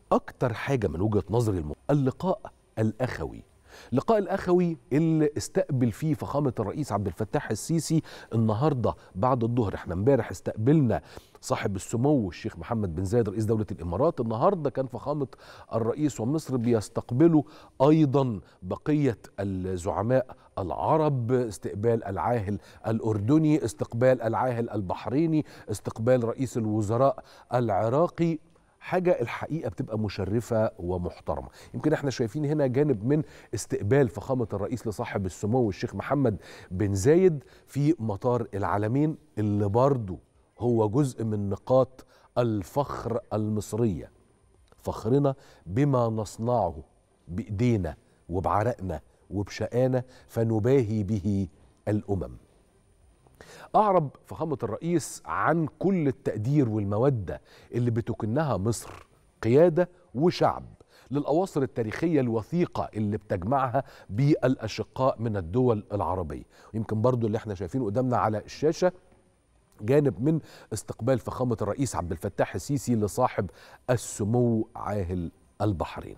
اكتر حاجه من وجهه نظري الم... اللقاء الاخوي اللقاء الاخوي اللي استقبل فيه فخامه الرئيس عبد الفتاح السيسي النهارده بعد الظهر احنا امبارح استقبلنا صاحب السمو الشيخ محمد بن زايد رئيس دوله الامارات النهارده كان فخامه الرئيس ومصر بيستقبلوا ايضا بقيه الزعماء العرب استقبال العاهل الاردني استقبال العاهل البحريني استقبال رئيس الوزراء العراقي حاجة الحقيقة بتبقى مشرفة ومحترمة يمكن احنا شايفين هنا جانب من استقبال فخامة الرئيس لصاحب السمو الشيخ محمد بن زايد في مطار العالمين اللي برضه هو جزء من نقاط الفخر المصرية فخرنا بما نصنعه بإيدينا وبعرقنا وبشقانا فنباهي به الأمم أعرب فخامة الرئيس عن كل التقدير والمودة اللي بتكنها مصر قيادة وشعب للأواصر التاريخية الوثيقة اللي بتجمعها بالأشقاء من الدول العربية يمكن برضو اللي احنا شايفينه قدامنا على الشاشة جانب من استقبال فخامة الرئيس عبد الفتاح السيسي لصاحب السمو عاهل البحرين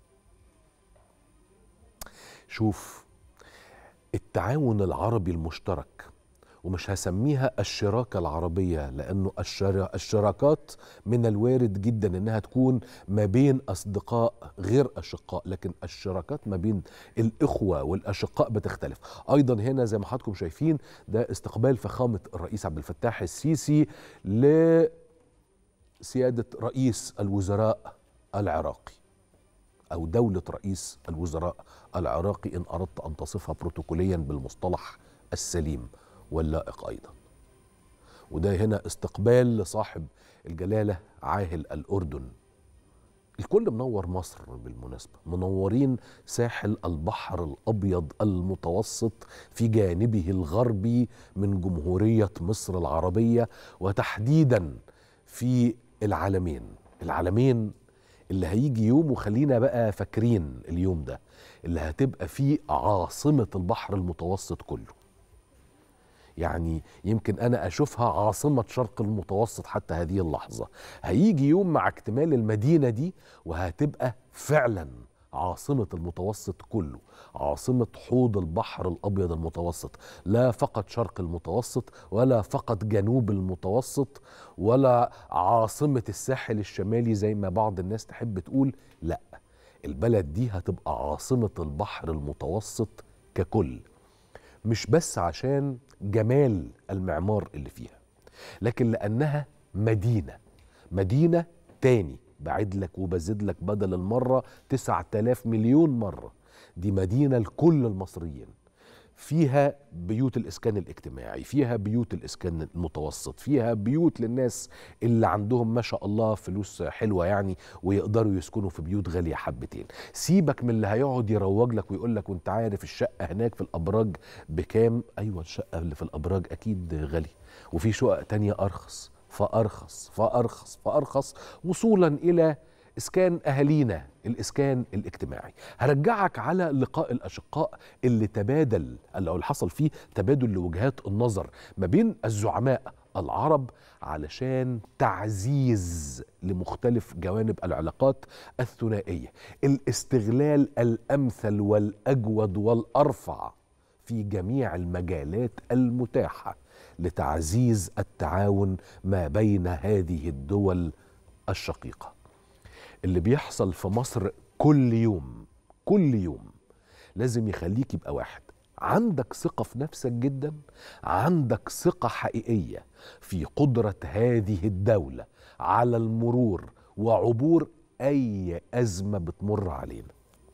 شوف التعاون العربي المشترك ومش هسميها الشراكة العربية لأنه الشراكات من الوارد جدا أنها تكون ما بين أصدقاء غير أشقاء لكن الشراكات ما بين الإخوة والأشقاء بتختلف أيضا هنا زي ما حضراتكم شايفين ده استقبال فخامة الرئيس عبد الفتاح السيسي لسيادة رئيس الوزراء العراقي أو دولة رئيس الوزراء العراقي إن أردت أن تصفها بروتوكوليا بالمصطلح السليم واللائق ايضا وده هنا استقبال لصاحب الجلاله عاهل الاردن الكل منور مصر بالمناسبه منورين ساحل البحر الابيض المتوسط في جانبه الغربي من جمهوريه مصر العربيه وتحديدا في العالمين العالمين اللي هيجي يوم وخلينا بقى فاكرين اليوم ده اللي هتبقى فيه عاصمه البحر المتوسط كله يعني يمكن انا اشوفها عاصمه شرق المتوسط حتى هذه اللحظه هيجي يوم مع اكتمال المدينه دي وهتبقى فعلا عاصمة المتوسط كله عاصمة حوض البحر الأبيض المتوسط لا فقط شرق المتوسط ولا فقط جنوب المتوسط ولا عاصمة الساحل الشمالي زي ما بعض الناس تحب تقول لا البلد دي هتبقى عاصمة البحر المتوسط ككل مش بس عشان جمال المعمار اللي فيها لكن لأنها مدينة مدينة تاني بعد لك وبزد لك بدل المرة تسعة آلاف مليون مرة دي مدينة لكل المصريين فيها بيوت الإسكان الاجتماعي فيها بيوت الإسكان المتوسط فيها بيوت للناس اللي عندهم ما شاء الله فلوس حلوة يعني ويقدروا يسكنوا في بيوت غالية حبتين سيبك من اللي هيقعد يروج لك ويقول لك وانت عارف الشقة هناك في الأبراج بكام أيوة الشقة اللي في الأبراج أكيد غالية وفي شقق تانية أرخص فأرخص فأرخص فأرخص وصولا إلى اسكان اهالينا الاسكان الاجتماعي هرجعك على لقاء الاشقاء اللي تبادل اللي حصل فيه تبادل لوجهات النظر ما بين الزعماء العرب علشان تعزيز لمختلف جوانب العلاقات الثنائيه الاستغلال الامثل والاجود والارفع في جميع المجالات المتاحه لتعزيز التعاون ما بين هذه الدول الشقيقه اللي بيحصل في مصر كل يوم كل يوم لازم يخليك يبقى واحد عندك ثقة في نفسك جدا عندك ثقة حقيقية في قدرة هذه الدولة على المرور وعبور أي أزمة بتمر علينا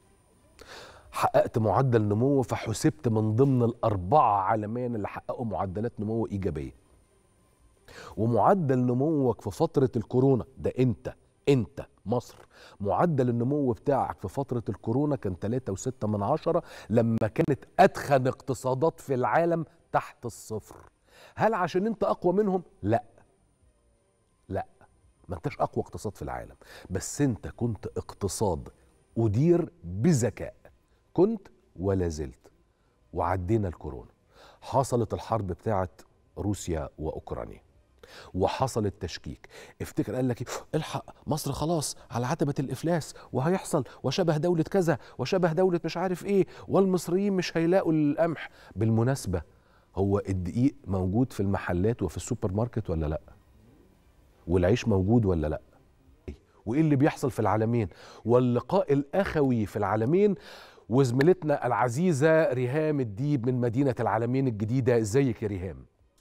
حققت معدل نمو فحسبت من ضمن الأربعة عالميا اللي حققوا معدلات نمو إيجابية ومعدل نموك في فترة الكورونا ده أنت انت مصر معدل النمو بتاعك في فترة الكورونا كان 3.6 من عشرة لما كانت أدخن اقتصادات في العالم تحت الصفر هل عشان انت أقوى منهم؟ لا لا ما انتش أقوى اقتصاد في العالم بس انت كنت اقتصاد أدير بذكاء كنت ولا زلت وعدينا الكورونا حصلت الحرب بتاعت روسيا وأوكرانيا وحصل التشكيك افتكر قال لك إيه؟ الحق مصر خلاص على عتبة الإفلاس وهيحصل وشبه دولة كذا وشبه دولة مش عارف إيه والمصريين مش هيلاقوا القمح بالمناسبة هو الدقيق موجود في المحلات وفي السوبر ماركت ولا لا والعيش موجود ولا لا وايه اللي بيحصل في العالمين واللقاء الاخوي في العالمين وزميلتنا العزيزه ريهام الديب من مدينه العالمين الجديده ازيك يا ريهام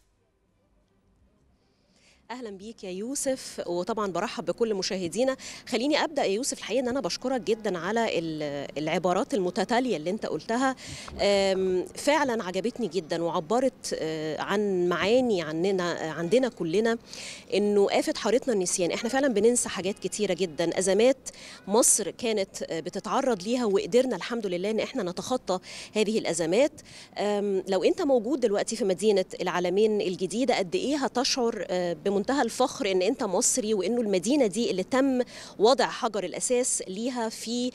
اهلا بيك يا يوسف وطبعا برحب بكل مشاهدينا خليني ابدا يا يوسف الحقيقه ان انا بشكرك جدا على العبارات المتتاليه اللي انت قلتها فعلا عجبتني جدا وعبرت عن معاني عننا عندنا كلنا انه آفة حارتنا النسيان احنا فعلا بننسى حاجات كتيره جدا ازمات مصر كانت بتتعرض ليها وقدرنا الحمد لله ان احنا نتخطى هذه الازمات لو انت موجود دلوقتي في مدينه العالمين الجديده قد ايه هتشعر بمنتهى الفخر ان انت مصري وانه المدينه دي اللي تم وضع حجر الاساس ليها في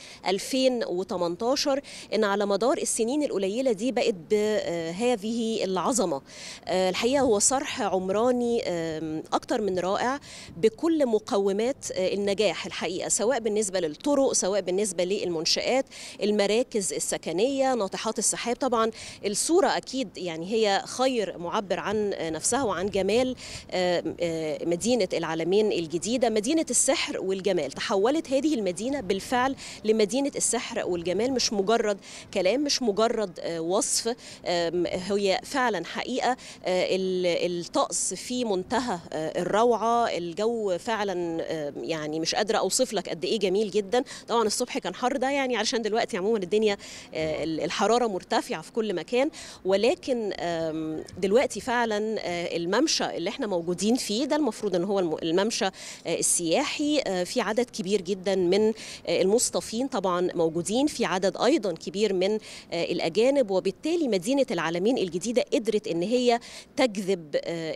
2018 ان على مدار السنين القليله دي بقت بهذه العظمه الحقيقه هو صرح عمراني اكتر من رائع بكل مقومات النجاح الحقيقه سواء بالنسبه للطرق سواء بالنسبه للمنشات المراكز السكنيه ناطحات السحاب طبعا الصوره اكيد يعني هي خير معبر عن نفسها وعن جمال مدينة العالمين الجديدة مدينة السحر والجمال تحولت هذه المدينة بالفعل لمدينة السحر والجمال مش مجرد كلام مش مجرد وصف هي فعلا حقيقة الطقس في منتهى الروعة الجو فعلا يعني مش قادرة أوصف لك قد إيه جميل جدا طبعا الصبح كان حر ده يعني علشان دلوقتي عموما الدنيا الحرارة مرتفعة في كل مكان ولكن دلوقتي فعلا الممشى اللي احنا موجودين فيه ده المفروض ان هو الممشى السياحي في عدد كبير جدا من المصطفين طبعا موجودين في عدد ايضا كبير من الاجانب وبالتالي مدينه العالمين الجديده قدرت ان هي تجذب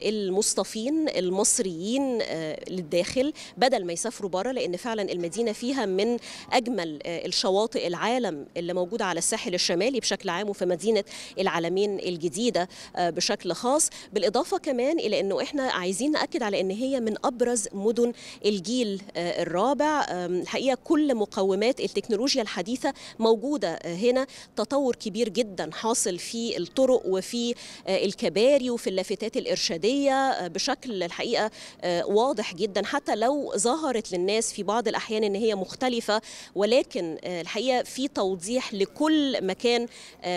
المصطفين المصريين للداخل بدل ما يسافروا بره لان فعلا المدينه فيها من اجمل الشواطئ العالم اللي موجوده على الساحل الشمالي بشكل عام وفي مدينه العالمين الجديده بشكل خاص بالاضافه كمان الى انه احنا عايزين ناكد على ان هي من ابرز مدن الجيل الرابع الحقيقه كل مقومات التكنولوجيا الحديثه موجوده هنا تطور كبير جدا حاصل في الطرق وفي الكباري وفي اللافتات الارشاديه بشكل الحقيقه واضح جدا حتى لو ظهرت للناس في بعض الاحيان ان هي مختلفه ولكن الحقيقه في توضيح لكل مكان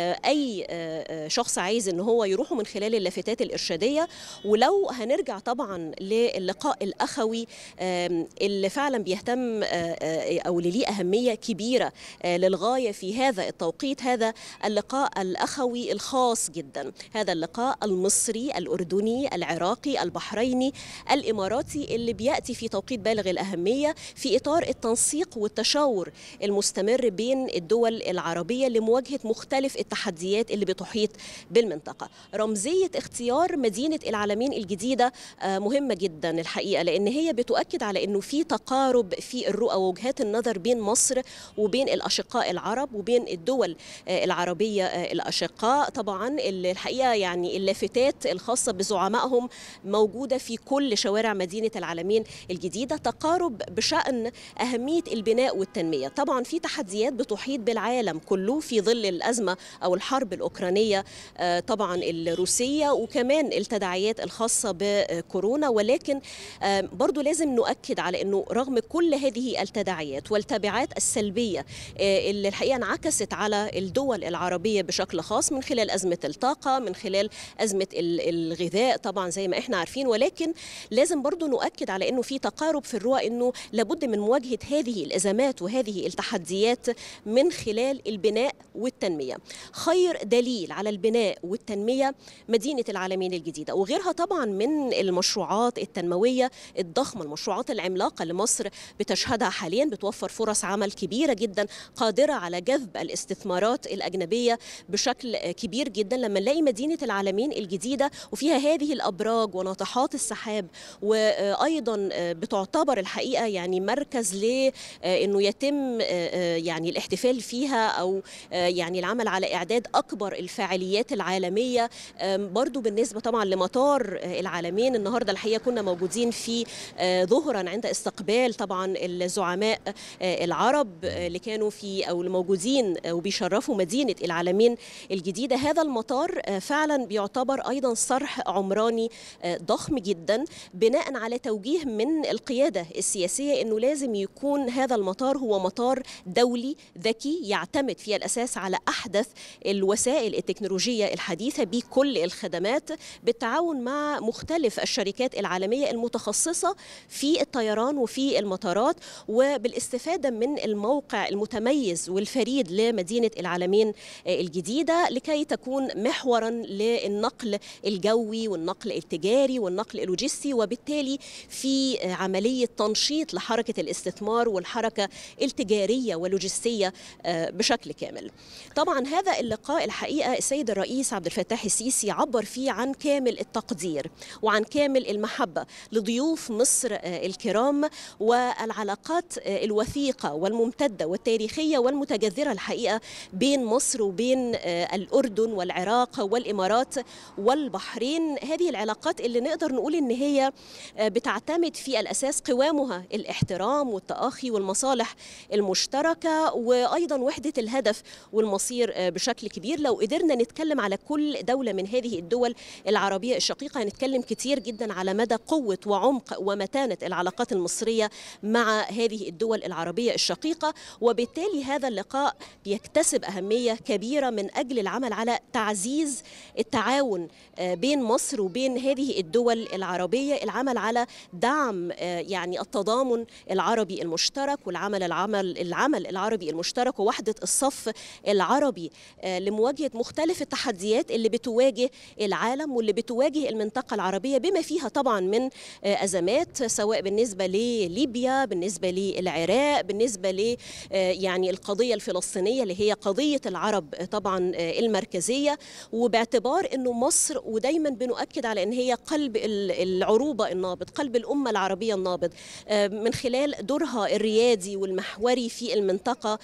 اي شخص عايز ان هو يروحه من خلال اللافتات الارشاديه ولو هنرجع طبعا للقاء الاخوي اللي فعلا بيهتم او اللي ليه اهميه كبيره للغايه في هذا التوقيت هذا اللقاء الاخوي الخاص جدا هذا اللقاء المصري الاردني العراقي البحريني الاماراتي اللي بياتي في توقيت بالغ الاهميه في اطار التنسيق والتشاور المستمر بين الدول العربيه لمواجهه مختلف التحديات اللي بتحيط بالمنطقه رمزيه اختيار مدينه العالمين الجديده مهمه جدا الحقيقه لان هي بتؤكد على انه في تقارب في الرؤى ووجهات النظر بين مصر وبين الاشقاء العرب وبين الدول العربيه الاشقاء طبعا الحقيقه يعني اللافتات الخاصه بزعمائهم موجوده في كل شوارع مدينه العالمين الجديده تقارب بشان اهميه البناء والتنميه طبعا في تحديات بتحيط بالعالم كله في ظل الازمه او الحرب الاوكرانيه طبعا الروسيه وكمان التداعيات الخاصه بكورونا ولكن برضو لازم نؤكد على أنه رغم كل هذه التداعيات والتبعات السلبية اللي الحقيقة انعكست على الدول العربية بشكل خاص من خلال أزمة الطاقة من خلال أزمة الغذاء طبعا زي ما احنا عارفين ولكن لازم برضو نؤكد على أنه في تقارب في الرؤى أنه لابد من مواجهة هذه الأزمات وهذه التحديات من خلال البناء والتنمية خير دليل على البناء والتنمية مدينة العالمين الجديدة وغيرها طبعا من المشروعات التنموية الضخمة المشروعات العملاقة اللي مصر بتشهدها حاليا بتوفر فرص عمل كبيرة جدا قادرة على جذب الاستثمارات الأجنبية بشكل كبير جدا لما نلاقي مدينة العالمين الجديدة وفيها هذه الأبراج وناطحات السحاب وأيضا بتعتبر الحقيقة يعني مركز لأنه يتم يعني الاحتفال فيها أو يعني العمل على إعداد أكبر الفاعليات العالمية برضو بالنسبة طبعا لمطار العالمين النهاردة الحقيقه كنا موجودين في آه، ظهرا عند استقبال طبعا الزعماء آه، العرب آه، اللي كانوا في او الموجودين آه، وبيشرفوا مدينه العالمين الجديده هذا المطار آه، فعلا بيعتبر ايضا صرح عمراني آه، ضخم جدا بناء على توجيه من القياده السياسيه انه لازم يكون هذا المطار هو مطار دولي ذكي يعتمد في الاساس على احدث الوسائل التكنولوجيه الحديثه بكل الخدمات بالتعاون مع مختلف الشركات العالميه المتخصصه في الطيران وفي المطارات وبالاستفاده من الموقع المتميز والفريد لمدينه العالمين آه، الجديده لكي تكون محورا للنقل الجوي والنقل التجاري والنقل اللوجستي وبالتالي في آه، عمليه تنشيط لحركه الاستثمار والحركه التجاريه واللوجستيه آه، بشكل كامل. طبعا هذا اللقاء الحقيقه السيد الرئيس عبد الفتاح السيسي عبر فيه عن كامل التقدير وعن كامل المحبه لضيوف مصر آه، الكرام والعلاقات آه، الوثيقه والممتده والتاريخيه والمتجذره الحقيقه بين مصر وبين آه، الاردن والعراق والامارات والبحرين هذه العلاقات اللي نقدر نقول ان هي آه، بتعتمد في الاساس قوامها الاحترام والتاخي والمصالح المشتركه وايضا وحده الهدف والمصير آه، بشكل كبير لو قدرنا نتكلم على كل دوله من هذه الدول العربيه الشقيقه هنتكلم كتير جدا على مدى قوه وعمق ومتانه العلاقات المصريه مع هذه الدول العربيه الشقيقه وبالتالي هذا اللقاء بيكتسب اهميه كبيره من اجل العمل على تعزيز التعاون آه، بين مصر وبين هذه الدول العربيه العمل على دعم آه، يعني التضامن العربي المشترك والعمل العمل العمل العربي المشترك ووحده الصف العربي آه، لمواجهه مختلف التحديات اللي بتواجه العالم واللي بتواجه المنطقه العربيه بما فيها طبعا من آه، ازمات سواء بالنسبه لليبيا بالنسبه للعراق بالنسبه ل آه، يعني القضيه الفلسطينيه اللي هي قضيه العرب آه، طبعا آه، المركزيه وباعتبار انه مصر ودايما بنؤكد على ان هي قلب ال- العروبه النابض قلب الامه العربيه النابض آه، من خلال دورها الريادي والمحوري في المنطقه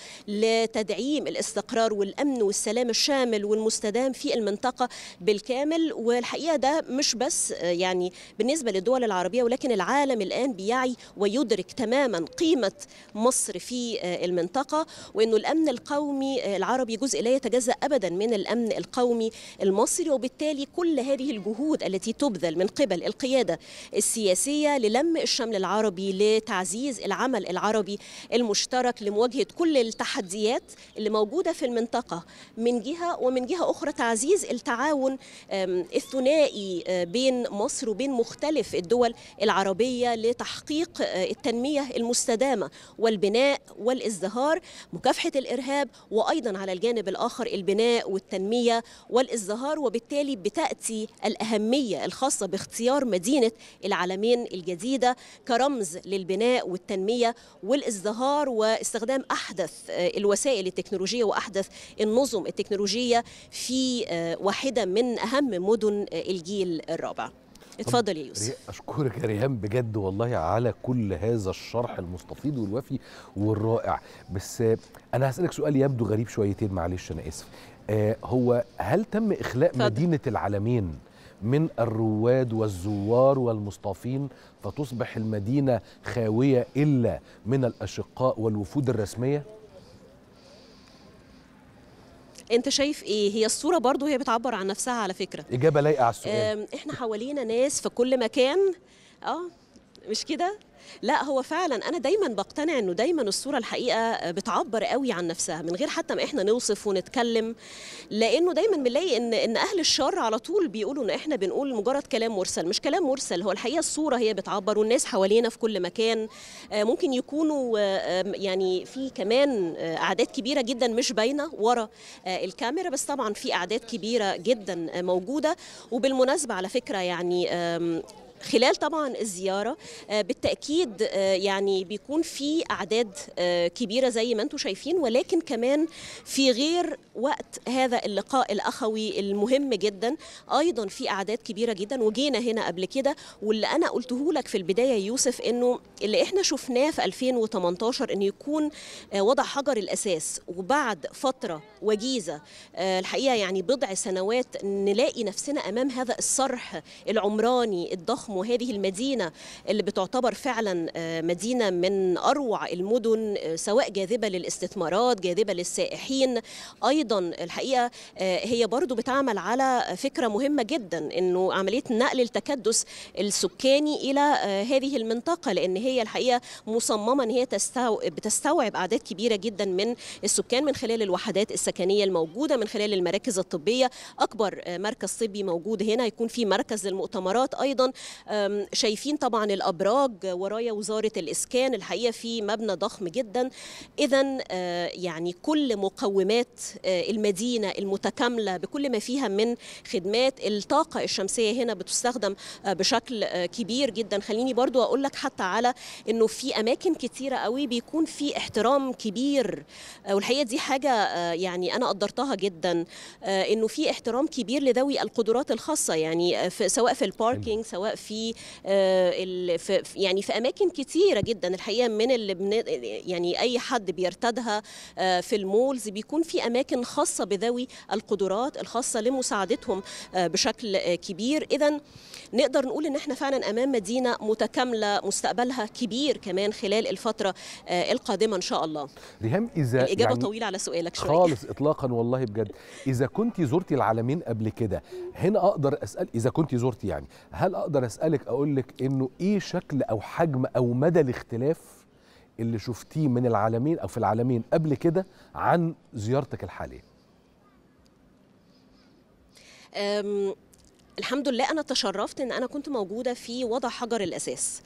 لتدعيم الاستقرار والامن والسلام الشامل والمستدام في المنطقه بالكامل والحقيقه ده مش بس آه، يعني بالنسبه للدول العربيه ولكن العالم الان بيعي ويدرك تماما قيمه مصر في آه، المنطقه وانه الامن القومي آه، العربي جزء لا يتجزا ابدا من الامن القومي المصري وبالتالي كل هذه الجهود التي تبذل من قبل القياده السياسيه للم الشمل العربي لتعزيز العمل العربي المشترك لمواجهه كل التحديات اللي موجوده في المنطقه من جهه ومن جهه اخرى تعزيز التعاون آم، الثنائي آه، بين مصر وبين مختلف الدول العربيه لتحقيق آه، التنميه المستدامه والبناء والازدهار مكافحه الارهاب وايضا على الجانب الاخر البناء والتنميه والازدهار وبالتالي بتاتي الاهميه الخاصه باختيار مدينه العالمين الجديده كرمز للبناء والتنميه والازدهار واستخدام احدث آه، الوسائل التكنولوجيه واحدث النظم التكنولوجيه في آه، واحده من اهم مدن آه، الجيل الرابع اتفضل يا يوسف ري- اشكرك يا ريهام بجد والله على كل هذا الشرح المستفيض والوافي والرائع بس آه، انا هسالك سؤال يبدو غريب شويتين معلش انا اسف آه هو هل تم اخلاء اتفضل. مدينه العالمين من الرواد والزوار والمصطافين فتصبح المدينه خاويه الا من الاشقاء والوفود الرسميه انت شايف ايه هي الصوره برضو هي بتعبر عن نفسها على فكره اجابه لايقه على السؤال آم، احنا حوالينا ناس في كل مكان اه مش كده لا هو فعلا انا دايما بقتنع انه دايما الصوره الحقيقه بتعبر قوي عن نفسها من غير حتى ما احنا نوصف ونتكلم لانه دايما بنلاقي ان ان اهل الشر على طول بيقولوا ان احنا بنقول مجرد كلام مرسل مش كلام مرسل هو الحقيقه الصوره هي بتعبر والناس حوالينا في كل مكان آه، ممكن يكونوا آه، آم، يعني في كمان آه، اعداد كبيره جدا مش باينه ورا آه، الكاميرا بس طبعا في اعداد كبيره جدا آه، موجوده وبالمناسبه على فكره يعني آم، خلال طبعا الزياره آه، بالتاكيد آه، يعني بيكون في اعداد آه، كبيره زي ما انتم شايفين ولكن كمان في غير وقت هذا اللقاء الاخوي المهم جدا ايضا في اعداد كبيره جدا وجينا هنا قبل كده واللي انا قلته لك في البدايه يا يوسف انه اللي احنا شفناه في 2018 انه يكون آه، وضع حجر الاساس وبعد فتره وجيزه آه، الحقيقه يعني بضع سنوات نلاقي نفسنا امام هذا الصرح العمراني الضخم الضخم وهذه المدينه اللي بتعتبر فعلا آه، مدينه من اروع المدن آه، سواء جاذبه للاستثمارات جاذبه للسائحين ايضا الحقيقه آه، هي برضو بتعمل على فكره مهمه جدا انه عمليه نقل التكدس السكاني الى آه، هذه المنطقه لان هي الحقيقه مصممه ان هي تستوعب بتستوعب اعداد كبيره جدا من السكان من خلال الوحدات السكنيه الموجوده من خلال المراكز الطبيه اكبر آه، مركز طبي موجود هنا يكون في مركز للمؤتمرات ايضا آم، شايفين طبعا الابراج ورايا وزاره الاسكان الحقيقه في مبنى ضخم جدا اذا يعني كل مقومات آه، المدينه المتكامله بكل ما فيها من خدمات الطاقه الشمسيه هنا بتستخدم آه، بشكل آه، كبير جدا خليني برضو اقول لك حتى على انه في اماكن كتيره قوي بيكون في احترام كبير آه، والحقيقه دي حاجه آه، يعني انا قدرتها جدا آه، انه في احترام كبير لذوي القدرات الخاصه يعني آه، في سواء في الباركينج سواء في آه، ال- في في- يعني في اماكن كتيره جدا الحقيقه من اللي بن يعني اي حد بيرتادها آه، في المولز بيكون في اماكن خاصه بذوي القدرات الخاصه لمساعدتهم آه، بشكل آه، كبير اذا نقدر نقول ان احنا فعلا امام مدينه متكامله مستقبلها كبير كمان خلال الفتره آه، القادمه ان شاء الله ريهام اذا الاجابه يعني طويله على سؤالك شويه خالص اطلاقا والله بجد اذا كنت زرتي العالمين قبل كده هنا اقدر اسال اذا كنت زرتي يعني هل اقدر اسالك اقول لك انه ايه شكل او حجم او مدى الاختلاف اللي شفتيه من العالمين او في العالمين قبل كده عن زيارتك الحاليه أم، الحمد لله انا تشرفت ان انا كنت موجوده في وضع حجر الاساس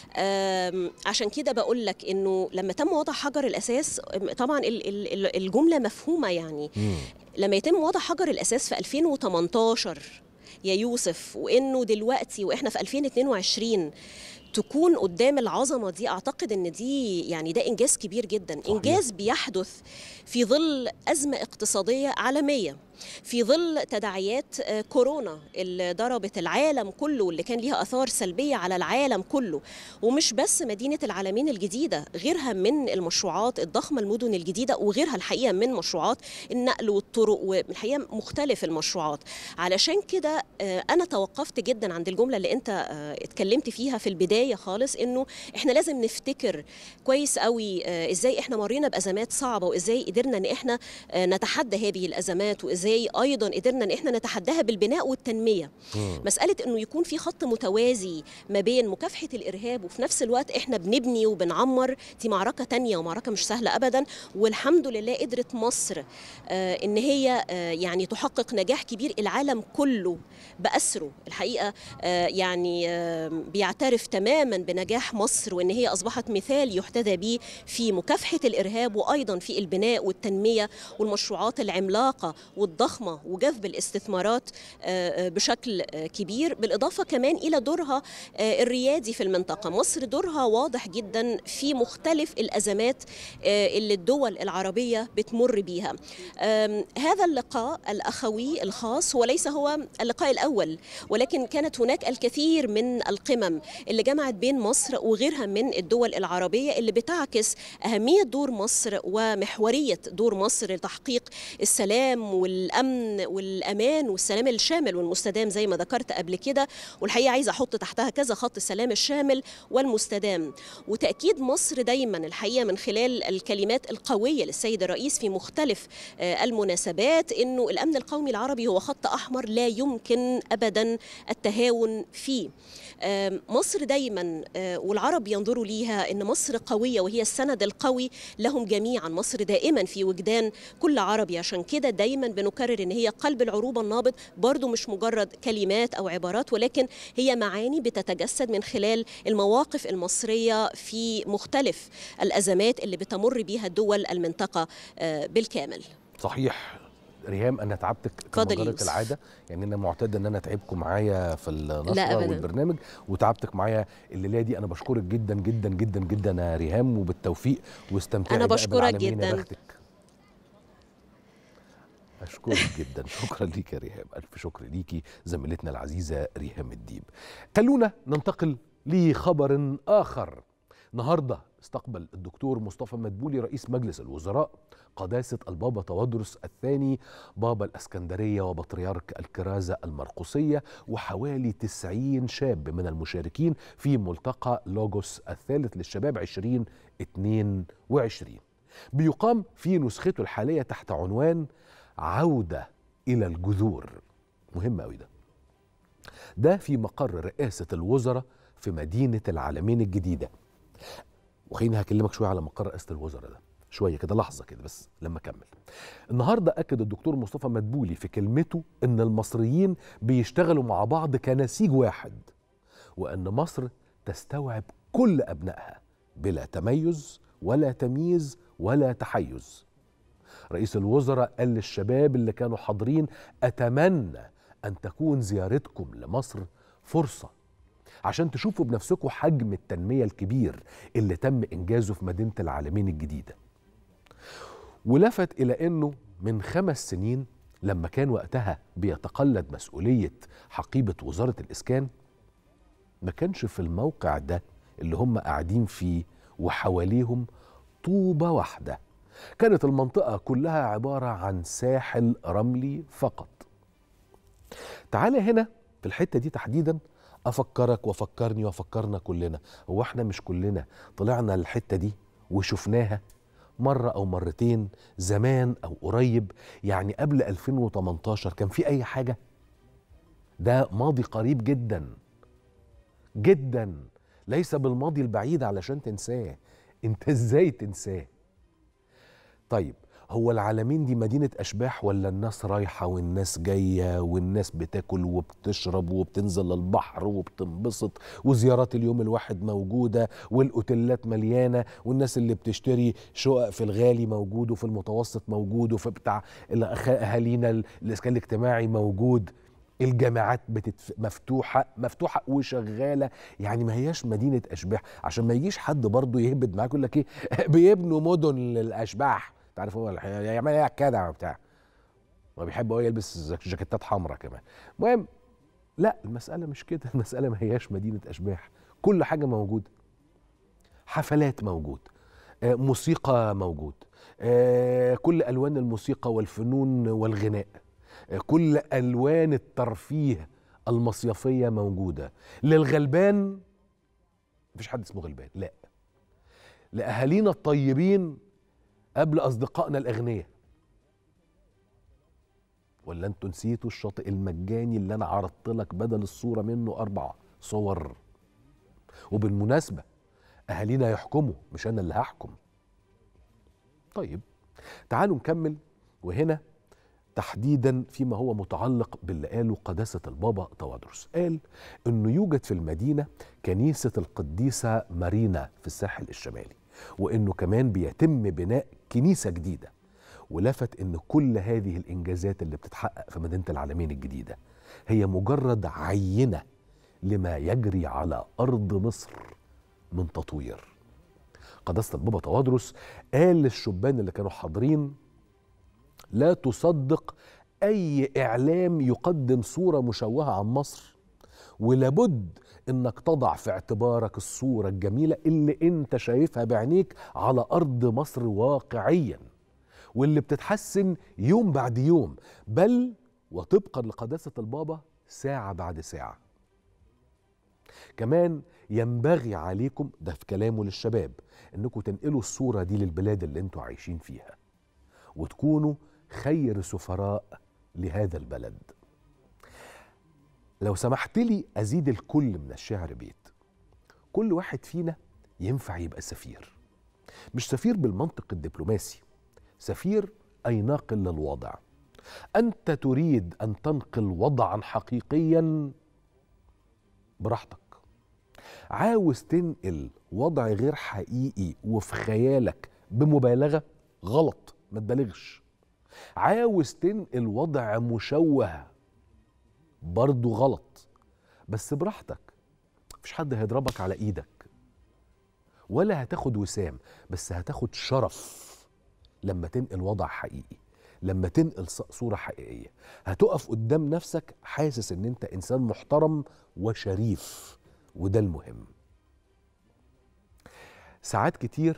أم، عشان كده بقول لك انه لما تم وضع حجر الاساس أم، طبعا ال- ال- ال- الجمله مفهومه يعني لما يتم وضع حجر الاساس في 2018 يا يوسف وانه دلوقتي واحنا في 2022 تكون قدام العظمه دي اعتقد ان دي يعني ده انجاز كبير جدا صحيح. انجاز بيحدث في ظل ازمه اقتصاديه عالميه في ظل تداعيات آه، كورونا اللي ضربت العالم كله واللي كان ليها اثار سلبيه على العالم كله ومش بس مدينه العالمين الجديده غيرها من المشروعات الضخمه المدن الجديده وغيرها الحقيقه من مشروعات النقل والطرق والحقيقه مختلف المشروعات علشان كده آه، انا توقفت جدا عند الجمله اللي انت آه، اتكلمت فيها في البدايه خالص انه احنا لازم نفتكر كويس قوي آه، ازاي احنا مرينا بازمات صعبه وازاي قدرنا ان احنا آه، نتحدى هذه الازمات وازاي ايضا قدرنا ان احنا نتحداها بالبناء والتنميه مساله انه يكون في خط متوازي ما بين مكافحه الارهاب وفي نفس الوقت احنا بنبني وبنعمر دي معركه تانية ومعركه مش سهله ابدا والحمد لله قدرت مصر آه، ان هي آه، يعني تحقق نجاح كبير العالم كله باسره الحقيقه آه، يعني آه، بيعترف تماما بنجاح مصر وان هي اصبحت مثال يحتذى به في مكافحه الارهاب وايضا في البناء والتنميه والمشروعات العملاقه والضخمه وجذب الاستثمارات آه، آه، بشكل آه، كبير بالاضافه كمان الى دورها آه، الريادي في المنطقه مصر دورها واضح جدا في مختلف الازمات آه، اللي الدول العربيه بتمر بيها آم، هذا اللقاء الاخوي الخاص هو ليس هو اللقاء الاول ولكن كانت هناك الكثير من القمم اللي جمعت بين مصر وغيرها من الدول العربيه اللي بتعكس اهميه دور مصر ومحوريه دور مصر لتحقيق السلام والامن والامان والسلام الشامل والمستدام زي ما ذكرت قبل كده والحقيقه عايزه احط تحتها كذا خط السلام الشامل والمستدام وتاكيد مصر دايما الحقيقه من خلال الكلمات القويه للسيد الرئيس في مختلف آه، المناسبات انه الامن القومي العربي هو خط احمر لا يمكن ابدا التهاون فيه آم، مصر دايما آه، والعرب ينظروا ليها ان مصر قويه وهي السند القوي لهم جميعا مصر دائما في وجدان كل عربي عشان كده دايما بنكرر ان هي قلب العروبه النابض برضو مش مجرد كلمات او عبارات ولكن هي معاني بتتجسد من خلال المواقف المصريه في مختلف الازمات اللي بتمر بيها دول المنطقه آه، بالكامل صحيح ريهام انا تعبتك اتفضل كما جرت يوسف. العاده يعني انا معتاد ان انا اتعبكم معايا في النشره لا أبداً. والبرنامج وتعبتك معايا الليله دي انا بشكرك جدا جدا جدا جدا يا ريهام وبالتوفيق واستمتعي أنا بقى بشكرك بالعالمين يا جداً. بختك. أشكرك جدا شكرا ليك يا ريهام ألف شكر ليكي زميلتنا العزيزة ريهام الديب خلونا ننتقل لخبر آخر النهارده استقبل الدكتور مصطفى مدبولي رئيس مجلس الوزراء قداسة البابا تودرس الثاني بابا الأسكندرية وبطريرك الكرازة المرقسية وحوالي 90 شاب من المشاركين في ملتقى لوجوس الثالث للشباب 2022 بيقام في نسخته الحالية تحت عنوان عودة إلى الجذور مهم أوي ده ده في مقر رئاسة الوزراء في مدينة العالمين الجديدة وخليني هكلمك شويه على مقر رئاسه الوزراء ده شويه كده لحظه كده بس لما اكمل النهارده اكد الدكتور مصطفى مدبولي في كلمته ان المصريين بيشتغلوا مع بعض كنسيج واحد وان مصر تستوعب كل ابنائها بلا تميز ولا تمييز ولا تحيز رئيس الوزراء قال للشباب اللي كانوا حاضرين اتمنى ان تكون زيارتكم لمصر فرصه عشان تشوفوا بنفسكم حجم التنمية الكبير اللي تم إنجازه في مدينة العالمين الجديدة ولفت إلى أنه من خمس سنين لما كان وقتها بيتقلد مسؤولية حقيبة وزارة الإسكان ما كانش في الموقع ده اللي هم قاعدين فيه وحواليهم طوبة واحدة كانت المنطقة كلها عبارة عن ساحل رملي فقط تعالى هنا في الحتة دي تحديداً افكرك وافكرني وافكرنا كلنا هو احنا مش كلنا طلعنا الحته دي وشفناها مره او مرتين زمان او قريب يعني قبل 2018 كان في اي حاجه ده ماضي قريب جدا جدا ليس بالماضي البعيد علشان تنساه انت ازاي تنساه طيب هو العالمين دي مدينة أشباح ولا الناس رايحة والناس جاية والناس بتاكل وبتشرب وبتنزل البحر وبتنبسط وزيارات اليوم الواحد موجودة والأوتيلات مليانة والناس اللي بتشتري شقق في الغالي موجود وفي المتوسط موجود وفي بتاع أهالينا الإسكان الاجتماعي موجود الجامعات بتتف... مفتوحة مفتوحة وشغالة يعني ما هياش مدينة أشباح عشان ما يجيش حد برضه يهبد معاك يقول لك إيه بيبنوا مدن للأشباح تعرف هو يعمل ايه كده وبتاع ما بيحب هو يلبس جاكيتات حمراء كمان المهم لا المسألة مش كده المسألة ما هياش مدينة أشباح كل حاجة موجودة حفلات موجود آه موسيقى موجود آه كل ألوان الموسيقى والفنون والغناء آه كل ألوان الترفيه المصيفية موجودة للغلبان مفيش حد اسمه غلبان لا لأهالينا الطيبين قبل أصدقائنا الأغنياء ولا انتوا نسيتوا الشاطئ المجاني اللي انا عرضت لك بدل الصوره منه اربع صور وبالمناسبه اهالينا يحكموا مش انا اللي هحكم طيب تعالوا نكمل وهنا تحديدا فيما هو متعلق باللي قاله قداسة البابا توادرس قال أنه يوجد في المدينة كنيسة القديسة مارينا في الساحل الشمالي وأنه كمان بيتم بناء كنيسة جديدة ولفت أن كل هذه الإنجازات اللي بتتحقق في مدينة العالمين الجديدة هي مجرد عينة لما يجري على أرض مصر من تطوير قداسة البابا توادرس قال للشبان اللي كانوا حاضرين لا تصدق اي اعلام يقدم صوره مشوهه عن مصر ولابد انك تضع في اعتبارك الصوره الجميله اللي انت شايفها بعينيك على ارض مصر واقعيا واللي بتتحسن يوم بعد يوم بل وطبقا لقداسه البابا ساعه بعد ساعه كمان ينبغي عليكم ده في كلامه للشباب انكم تنقلوا الصوره دي للبلاد اللي انتوا عايشين فيها وتكونوا خير سفراء لهذا البلد لو سمحت لي ازيد الكل من الشعر بيت كل واحد فينا ينفع يبقى سفير مش سفير بالمنطق الدبلوماسي سفير اي ناقل للوضع انت تريد ان تنقل وضعا حقيقيا براحتك عاوز تنقل وضع غير حقيقي وفي خيالك بمبالغه غلط ما تبالغش عاوز تنقل وضع مشوه برضه غلط بس براحتك مفيش حد هيضربك على ايدك ولا هتاخد وسام بس هتاخد شرف لما تنقل وضع حقيقي لما تنقل صورة حقيقية هتقف قدام نفسك حاسس ان انت انسان محترم وشريف وده المهم ساعات كتير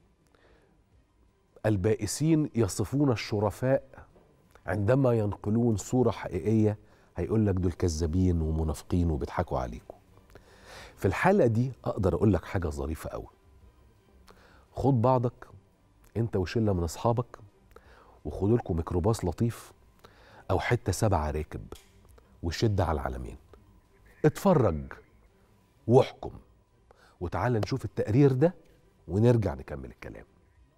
البائسين يصفون الشرفاء عندما ينقلون صورة حقيقية هيقول لك دول كذابين ومنافقين وبيضحكوا عليكم في الحالة دي أقدر أقول لك حاجة ظريفة أوي خد بعضك أنت وشلة من أصحابك وخدوا لكم ميكروباص لطيف أو حتة سبعة راكب وشد على العلمين اتفرج واحكم وتعال نشوف التقرير ده ونرجع نكمل الكلام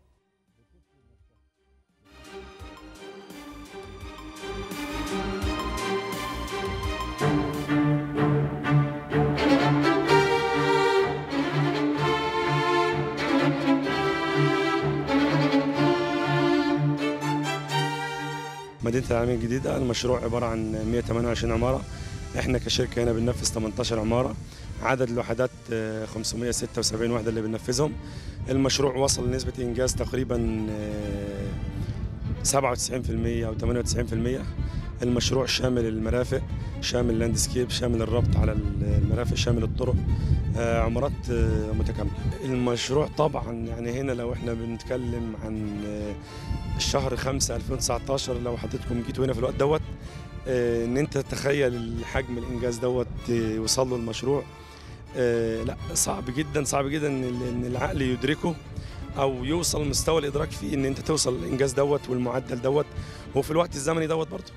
مدينة العالمين الجديدة المشروع عبارة عن 128 عمارة احنا كشركة هنا بننفذ 18 عمارة عدد الوحدات آه، 576 وحدة اللي بننفذهم المشروع وصل لنسبة إنجاز تقريبا آه، 97% أو 98% المشروع شامل المرافق شامل اللاندسكيب شامل الربط على المرافق شامل الطرق آه، عمارات آه، متكاملة المشروع طبعا يعني هنا لو احنا بنتكلم عن آه، الشهر 5 2019 لو حضرتك جيتوا هنا في الوقت دوت آه، ان انت تتخيل الحجم الانجاز دوت آه، يوصل له المشروع آه، لا صعب جدا صعب جدا ان إن العقل يدركه او يوصل مستوى الادراك فيه ان انت توصل الانجاز دوت والمعدل دوت وفي الوقت الزمني دوت برضه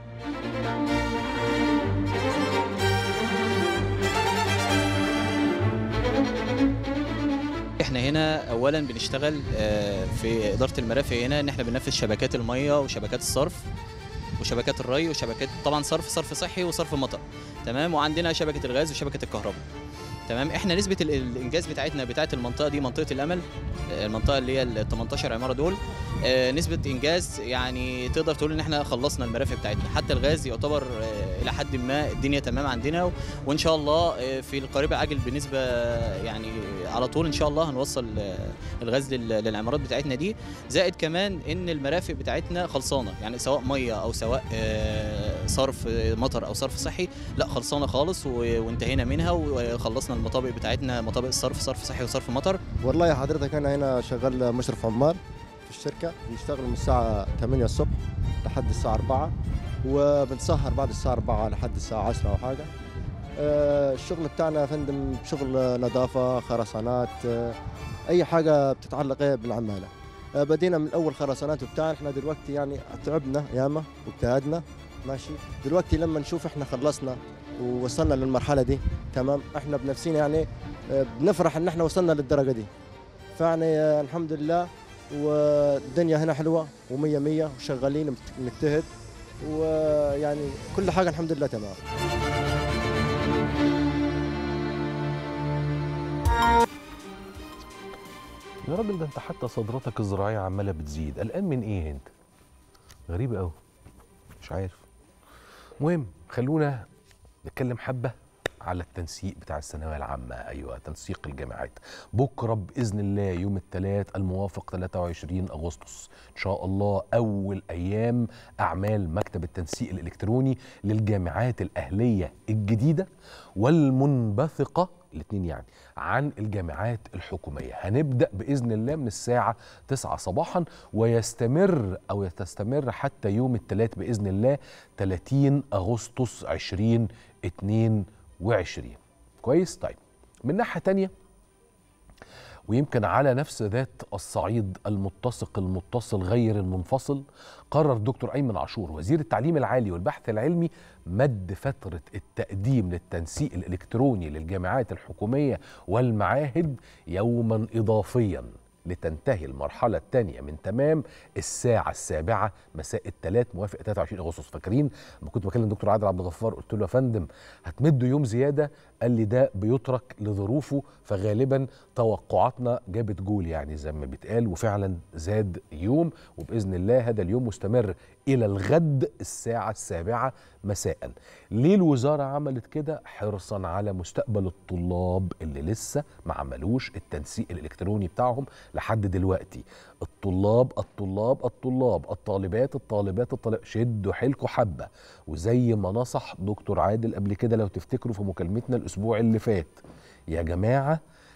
احنا هنا اولا بنشتغل آه، في اداره المرافق هنا ان احنا بننفذ شبكات الميه وشبكات الصرف وشبكات الري وشبكات طبعا صرف صرف صحي وصرف مطر تمام وعندنا شبكه الغاز وشبكه الكهرباء تمام احنا نسبه ال- الانجاز بتاعتنا بتاعت المنطقه دي منطقه الامل آه، المنطقه اللي هي ال 18 عماره دول آه، نسبه انجاز يعني تقدر تقول ان احنا خلصنا المرافق بتاعتنا حتى الغاز يعتبر آه، الى حد ما الدنيا تمام عندنا و- وان شاء الله آه، في القريب العاجل بنسبه يعني على طول ان شاء الله هنوصل آه، الغاز لل- للعمارات بتاعتنا دي زائد كمان ان المرافق بتاعتنا خلصانه يعني سواء ميه او سواء آه، صرف آه، مطر او صرف صحي لا خلصانه خالص و- وانتهينا منها وخلصنا المطابق بتاعتنا مطابق الصرف صرف صحي وصرف مطر والله يا حضرتك انا هنا شغال مشرف عمال في الشركه بنشتغل من الساعه 8 الصبح لحد الساعه 4 وبنسهر بعد الساعه 4 لحد الساعه 10 او حاجه آه، الشغل بتاعنا يا فندم شغل نظافه خرسانات آه، اي حاجه بتتعلق إيه بالعماله آه، بدينا من اول خرسانات وبتاع احنا دلوقتي يعني تعبنا ياما واجتهدنا ماشي دلوقتي لما نشوف احنا خلصنا ووصلنا للمرحله دي تمام احنا بنفسنا يعني آه، بنفرح ان احنا وصلنا للدرجه دي فيعني آه، الحمد لله والدنيا هنا حلوه ومية مية وشغالين بنت- بنجتهد ويعني كل حاجه الحمد لله تمام يا راجل ده انت حتى صادراتك الزراعيه عماله بتزيد قلقان من ايه انت غريب قوي مش عارف المهم خلونا نتكلم حبه على التنسيق بتاع الثانويه العامه ايوه تنسيق الجامعات بكره باذن الله يوم الثلاث الموافق 23 اغسطس ان شاء الله اول ايام اعمال مكتب التنسيق الالكتروني للجامعات الاهليه الجديده والمنبثقه الاثنين يعني عن الجامعات الحكوميه هنبدا باذن الله من الساعه 9 صباحا ويستمر او تستمر حتى يوم الثلاث باذن الله 30 اغسطس 2022 كويس طيب من ناحيه تانية ويمكن على نفس ذات الصعيد المتسق المتصل غير المنفصل قرر دكتور أيمن عاشور وزير التعليم العالي والبحث العلمي مد فترة التقديم للتنسيق الإلكتروني للجامعات الحكومية والمعاهد يوما إضافيا لتنتهي المرحلة الثانية من تمام الساعة السابعة مساء الثلاث موافق 23 أغسطس فاكرين لما كنت بكلم دكتور عادل عبد الغفار قلت له يا فندم هتمدوا يوم زيادة قال لي ده بيترك لظروفه فغالبا توقعاتنا جابت جول يعني زي ما بيتقال وفعلا زاد يوم وبإذن الله هذا اليوم مستمر إلى الغد الساعة السابعة مساء ليه الوزارة عملت كده حرصا على مستقبل الطلاب اللي لسه ما عملوش التنسيق الإلكتروني بتاعهم لحد دلوقتي الطلاب الطلاب الطلاب الطالبات الطالبات الطالبات شدوا حيلكوا حبة وزي ما نصح دكتور عادل قبل كده لو تفتكروا في مكالمتنا الأسبوع اللي فات يا جماعة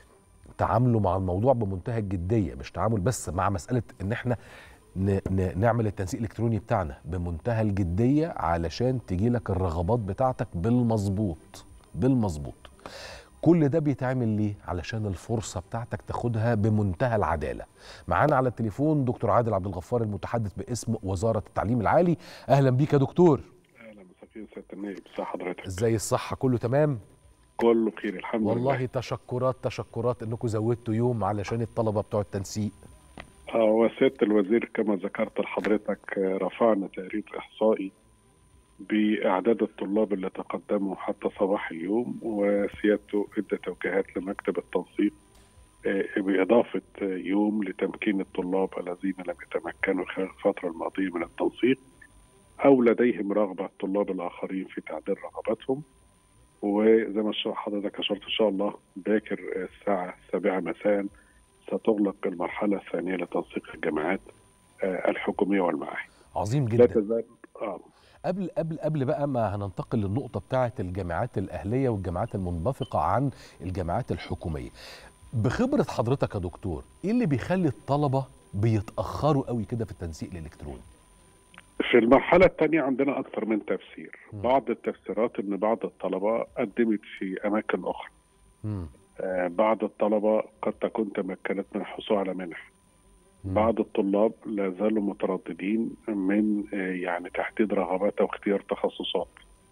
تعاملوا مع الموضوع بمنتهى الجديه مش تعامل بس مع مساله ان احنا ن ن نعمل التنسيق الالكتروني بتاعنا بمنتهى الجديه علشان تجي لك الرغبات بتاعتك بالمظبوط بالمظبوط كل ده بيتعمل ليه علشان الفرصه بتاعتك تاخدها بمنتهى العداله معانا على التليفون دكتور عادل عبد الغفار المتحدث باسم وزاره التعليم العالي اهلا بيك يا دكتور اهلا مساء سياده النائب ازي حضرتك ازاي الصحه كله تمام كله بخير الحمد والله لله تشكرات تشكرات انكم زودتوا يوم علشان الطلبه بتوع التنسيق اه وسياده الوزير كما ذكرت لحضرتك آه، رفعنا تقرير احصائي باعداد الطلاب اللي تقدموا حتى صباح اليوم وسيادته ادى توجيهات لمكتب التنسيق آه، باضافه آه، يوم لتمكين الطلاب الذين لم يتمكنوا خلال الفتره الماضيه من التنسيق او لديهم رغبه الطلاب الاخرين في تعديل رغباتهم وزي ما شاء حضرتك اشرت ان شاء الله باكر الساعه السابعه مساء ستغلق المرحله الثانيه لتنسيق الجامعات آه، الحكوميه والمعاهد عظيم لا جدا تزال اه قبل قبل قبل بقى ما هننتقل للنقطه بتاعه الجامعات الاهليه والجامعات المنبثقه عن الجامعات الحكوميه بخبره حضرتك يا دكتور ايه اللي بيخلي الطلبه بيتاخروا قوي كده في التنسيق الالكتروني في المرحله الثانيه عندنا اكثر من تفسير مم. بعض التفسيرات ان بعض الطلبه قدمت في اماكن اخرى مم. آه، بعض الطلبه قد تكون تمكنت من الحصول على منح مم. بعض الطلاب لا زالوا مترددين من آه، يعني تحديد رغبات او اختيار تخصصات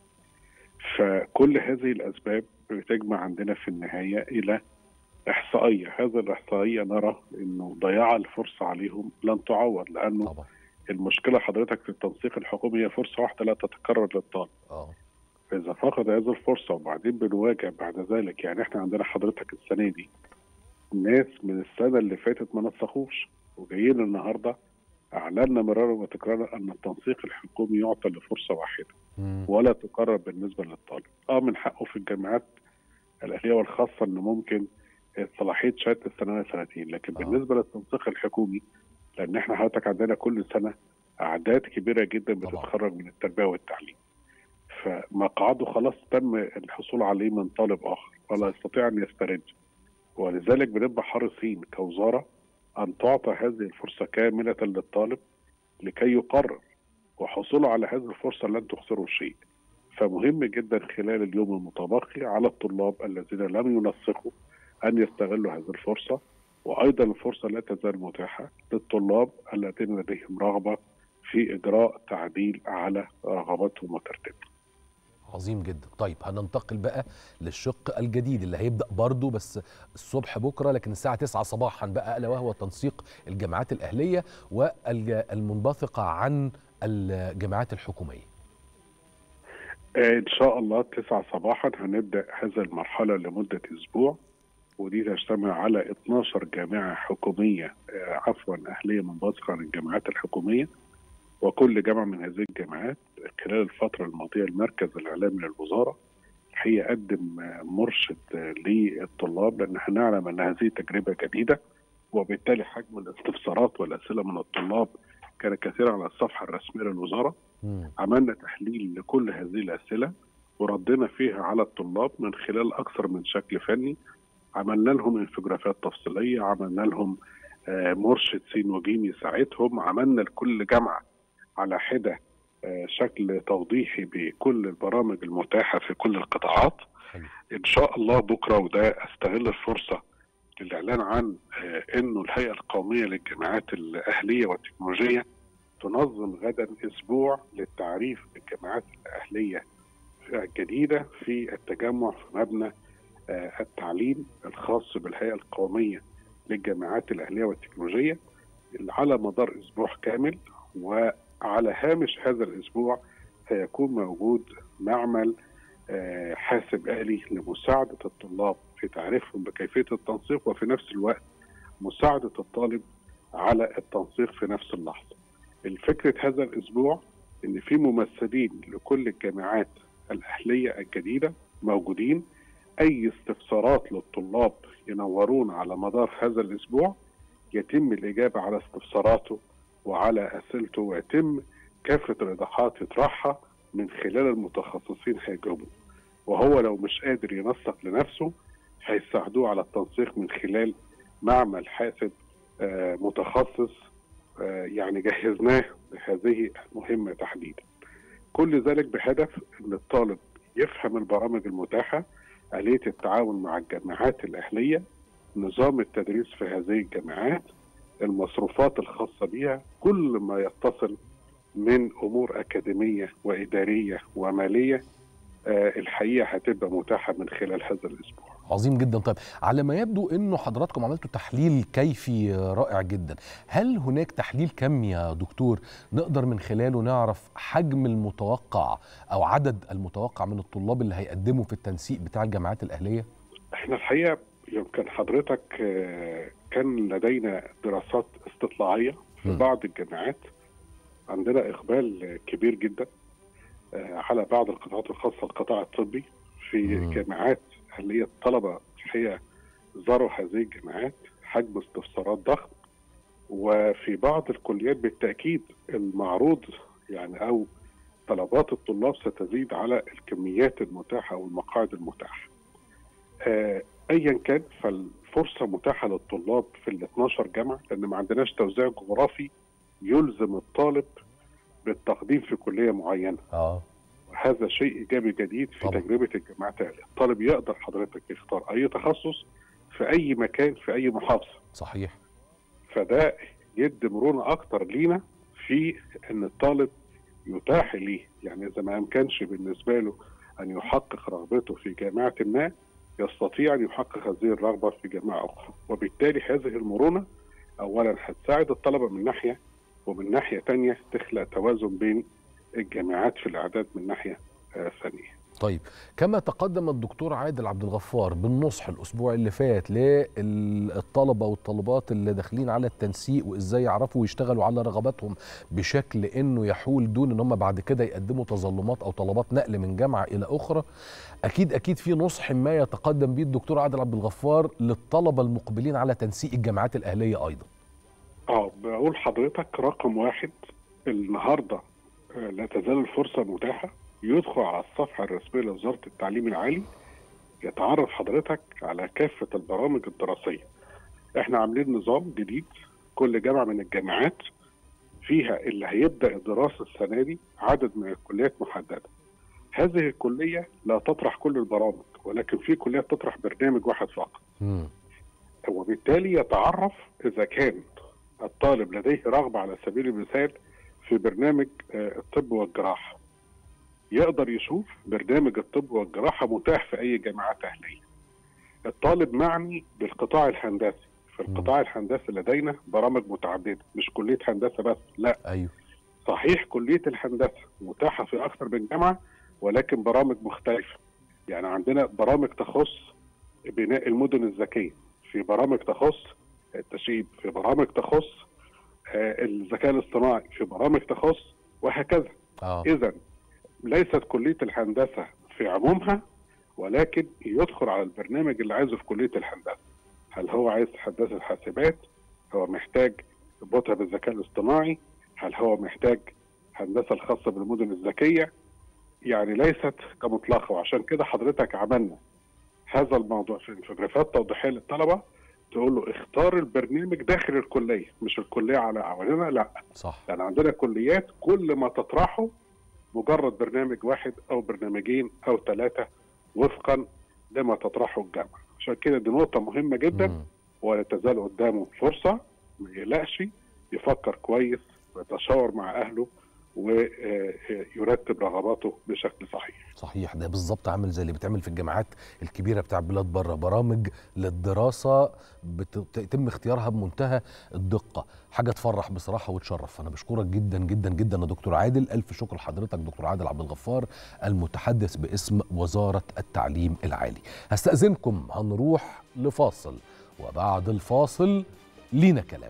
فكل هذه الاسباب بتجمع عندنا في النهايه الى احصائيه هذه الاحصائيه نرى انه ضياع الفرصه عليهم لن تعوض لانه طبعا المشكله حضرتك في التنسيق الحكومي هي فرصه واحده لا تتكرر للطالب اه فاذا فقد هذه الفرصه وبعدين بنواجه بعد ذلك يعني احنا عندنا حضرتك السنه دي ناس من السنه اللي فاتت ما نسخوش وجايين النهارده اعلنا مرارا وتكرارا ان التنسيق الحكومي يعطى لفرصه واحده مم. ولا تقرر بالنسبه للطالب. اه من حقه في الجامعات الاهليه والخاصه انه ممكن صلاحيه شهاده الثانويه سنتين، لكن آه. بالنسبه للتنسيق الحكومي لان احنا حضرتك عندنا كل سنه اعداد كبيره جدا طبعا. بتتخرج من التربيه والتعليم. فمقعده خلاص تم الحصول عليه من طالب اخر ولا يستطيع ان يسترد. ولذلك بنبقى حريصين كوزاره ان تعطى هذه الفرصه كامله للطالب لكي يقرر وحصوله على هذه الفرصه لن تخسره شيء. فمهم جدا خلال اليوم المتبقي على الطلاب الذين لم ينسقوا ان يستغلوا هذه الفرصه وايضا الفرصه لا تزال متاحه للطلاب الذين لديهم رغبه في اجراء تعديل على رغباتهم وترتيبهم. عظيم جدا طيب هننتقل بقى للشق الجديد اللي هيبدا برضه بس الصبح بكره لكن الساعه 9 صباحا بقى الا وهو تنسيق الجامعات الاهليه والمنبثقه عن الجامعات الحكوميه آه، ان شاء الله 9 صباحا هنبدا هذه المرحله لمده اسبوع ودي تجتمع على 12 جامعه حكوميه آه، عفوا اهليه منبثقه عن الجامعات الحكوميه وكل جامعه من هذه الجامعات خلال الفتره الماضيه المركز الاعلامي للوزاره الحقيقه قدم آه، مرشد آه، للطلاب لان احنا نعلم ان هذه تجربه جديده وبالتالي حجم الاستفسارات والاسئله من الطلاب كان كثيرا على الصفحه الرسميه للوزاره مم. عملنا تحليل لكل هذه الأسئلة وردنا فيها على الطلاب من خلال أكثر من شكل فني عملنا لهم انفجرافات تفصيلية عملنا لهم آه، مرشد سين وجيم يساعدهم عملنا لكل جامعة على حدة آه، شكل توضيحي بكل البرامج المتاحة في كل القطاعات حلو. إن شاء الله بكرة وده أستغل الفرصة للإعلان عن آه، إنه الهيئة القومية للجامعات الأهلية والتكنولوجية تنظم غدا اسبوع للتعريف بالجامعات الاهليه الجديده في التجمع في مبنى آه، التعليم الخاص بالهيئه القوميه للجامعات الاهليه والتكنولوجيه على مدار اسبوع كامل وعلى هامش هذا الاسبوع سيكون موجود معمل آه، حاسب آلي لمساعدة الطلاب في تعريفهم بكيفية التنسيق وفي نفس الوقت مساعدة الطالب على التنسيق في نفس اللحظة. الفكرة هذا الأسبوع إن في ممثلين لكل الجامعات الأهلية الجديدة موجودين أي استفسارات للطلاب ينورون على مدار هذا الأسبوع يتم الإجابة على استفساراته وعلى أسئلته ويتم كافة الإيضاحات يطرحها من خلال المتخصصين هيجاوبوا وهو لو مش قادر ينسق لنفسه هيساعدوه على التنسيق من خلال معمل حاسب آه، متخصص آه، يعني جهزناه لهذه المهمة تحديدا كل ذلك بهدف أن الطالب يفهم البرامج المتاحة آلية التعاون مع الجامعات الأهلية نظام التدريس في هذه الجامعات المصروفات الخاصة بها كل ما يتصل من أمور أكاديمية وإدارية ومالية آه، الحقيقة هتبقى متاحة من خلال هذا الأسبوع عظيم جدا طيب على ما يبدو انه حضراتكم عملتوا تحليل كيفي رائع جدا هل هناك تحليل كمي يا دكتور نقدر من خلاله نعرف حجم المتوقع او عدد المتوقع من الطلاب اللي هيقدموا في التنسيق بتاع الجامعات الاهليه احنا الحقيقة يمكن حضرتك آه، كان لدينا دراسات استطلاعية في م. بعض الجامعات عندنا إقبال كبير جدا آه، على بعض القطاعات الخاصة القطاع الطبي في مم. جامعات اللي هي الطلبة الحقيقة زاروا هذه الجامعات حجم استفسارات ضخم وفي بعض الكليات بالتأكيد المعروض يعني أو طلبات الطلاب ستزيد على الكميات المتاحة والمقاعد المتاحة آه، ايا كان فالفرصه متاحه للطلاب في ال 12 جامعه لان ما عندناش توزيع جغرافي يلزم الطالب بالتقديم في كليه معينه اه وهذا شيء ايجابي جديد في طبعا. تجربه الجامعات الأهلية. الطالب يقدر حضرتك يختار اي تخصص في اي مكان في اي محافظه صحيح فده يدي مرونه اكتر لينا في ان الطالب يتاح ليه يعني اذا ما امكنش بالنسبه له ان يحقق رغبته في جامعه ما يستطيع ان يحقق هذه الرغبه في جامعه اخرى وبالتالي هذه المرونه اولا هتساعد الطلبه من ناحيه ومن ناحيه ثانيه تخلق توازن بين الجامعات في الاعداد من ناحيه آه، ثانيه طيب كما تقدم الدكتور عادل عبد الغفار بالنصح الاسبوع اللي فات للطلبه والطالبات اللي داخلين على التنسيق وازاي يعرفوا يشتغلوا على رغباتهم بشكل انه يحول دون ان هم بعد كده يقدموا تظلمات او طلبات نقل من جامعه الى اخرى اكيد اكيد في نصح ما يتقدم به الدكتور عادل عبد الغفار للطلبه المقبلين على تنسيق الجامعات الاهليه ايضا اه بقول حضرتك رقم واحد النهارده آه، لا تزال الفرصه متاحه يدخل على الصفحه الرسميه لوزاره التعليم العالي يتعرف حضرتك على كافه البرامج الدراسيه. احنا عاملين نظام جديد كل جامعه من الجامعات فيها اللي هيبدا الدراسه السنه دي عدد من الكليات محدده. هذه الكليه لا تطرح كل البرامج ولكن في كليات تطرح برنامج واحد فقط. مم. وبالتالي يتعرف اذا كان الطالب لديه رغبه على سبيل المثال في برنامج آه، الطب والجراحه يقدر يشوف برنامج الطب والجراحه متاح في اي جامعات اهليه الطالب معني بالقطاع الهندسي في القطاع الهندسي لدينا برامج متعدده مش كليه هندسه بس لا ايوه صحيح كليه الهندسه متاحه في اكثر من جامعه ولكن برامج مختلفه يعني عندنا برامج تخص بناء المدن الذكيه في برامج تخص التشييد في برامج تخص آه، الذكاء الاصطناعي في برامج تخص وهكذا اه اذا ليست كليه الهندسه في عمومها ولكن يدخل على البرنامج اللي عايزه في كليه الهندسه هل هو عايز هندسه حاسبات هو محتاج ربطها بالذكاء الاصطناعي هل هو محتاج هندسه الخاصه بالمدن الذكيه يعني ليست كمطلقه وعشان كده حضرتك عملنا هذا الموضوع في انفوجرافات توضيحيه للطلبه تقول له اختار البرنامج داخل الكليه مش الكليه على عوالمها لا صح يعني عندنا كليات كل ما تطرحه مجرد برنامج واحد او برنامجين او ثلاثه وفقا لما تطرحه الجامعه عشان كده دي نقطه مهمه جدا مم. ولا تزال قدامه فرصه ما يقلقش يفكر كويس ويتشاور مع اهله ويرتب رغباته بشكل صحيح صحيح ده بالظبط عامل زي اللي بيتعمل في الجامعات الكبيره بتاع بلاد بره برامج للدراسه بتتم اختيارها بمنتهى الدقه حاجه تفرح بصراحه وتشرف انا بشكرك جدا جدا جدا يا دكتور عادل الف شكر لحضرتك دكتور عادل عبد الغفار المتحدث باسم وزاره التعليم العالي هستاذنكم هنروح لفاصل وبعد الفاصل لينا كلام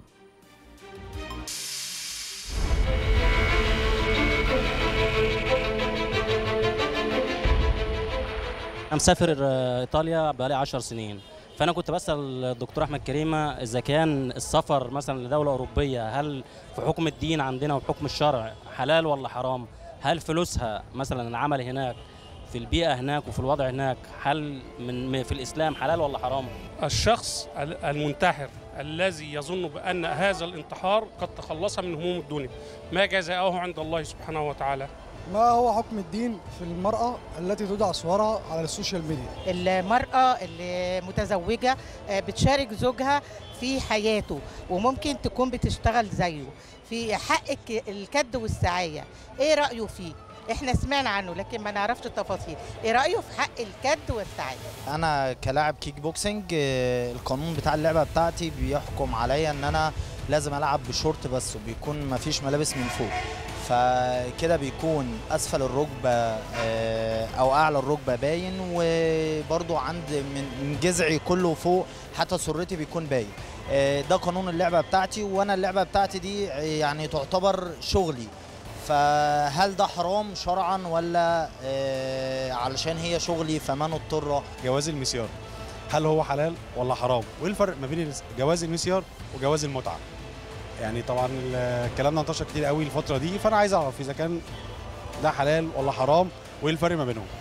انا مسافر آه، ايطاليا بقالي 10 سنين فانا كنت بسال الدكتور احمد كريمه اذا كان السفر مثلا لدوله اوروبيه هل في حكم الدين عندنا وحكم الشرع حلال ولا حرام هل فلوسها مثلا العمل هناك في البيئه هناك وفي الوضع هناك هل من في الاسلام حلال ولا حرام الشخص ال- المنتحر الذي يظن بأن هذا الانتحار قد تخلص من هموم الدنيا ما جزاؤه عند الله سبحانه وتعالى ما هو حكم الدين في المرأة التي تدع صورها على السوشيال ميديا؟ المرأة اللي متزوجة آه، بتشارك زوجها في حياته وممكن تكون بتشتغل زيه في حق الك- الكد والسعاية ايه رأيه فيه؟ احنا سمعنا عنه لكن ما نعرفش التفاصيل ايه رأيه في حق الكد والسعاية؟ انا كلاعب كيك بوكسنج آه، القانون بتاع اللعبه بتاعتي بيحكم عليا ان انا لازم العب بشورت بس وبيكون مفيش ملابس من فوق فكده بيكون اسفل الركبه آه، او اعلى الركبه باين وبرضو عند من من جذعي كله فوق حتى سرتي بيكون باين آه، ده قانون اللعبه بتاعتي وانا اللعبه بتاعتي دي آه، يعني تعتبر شغلي فهل ده حرام شرعا ولا آه، علشان هي شغلي فمن اضطر جواز المسيار هل هو حلال ولا حرام وايه الفرق ما بين جواز المسيار وجواز المتعه يعني طبعا ال- الكلام ده انتشر كتير قوي الفتره دي فانا عايز اعرف اذا كان ده حلال ولا حرام وايه الفرق ما بينهم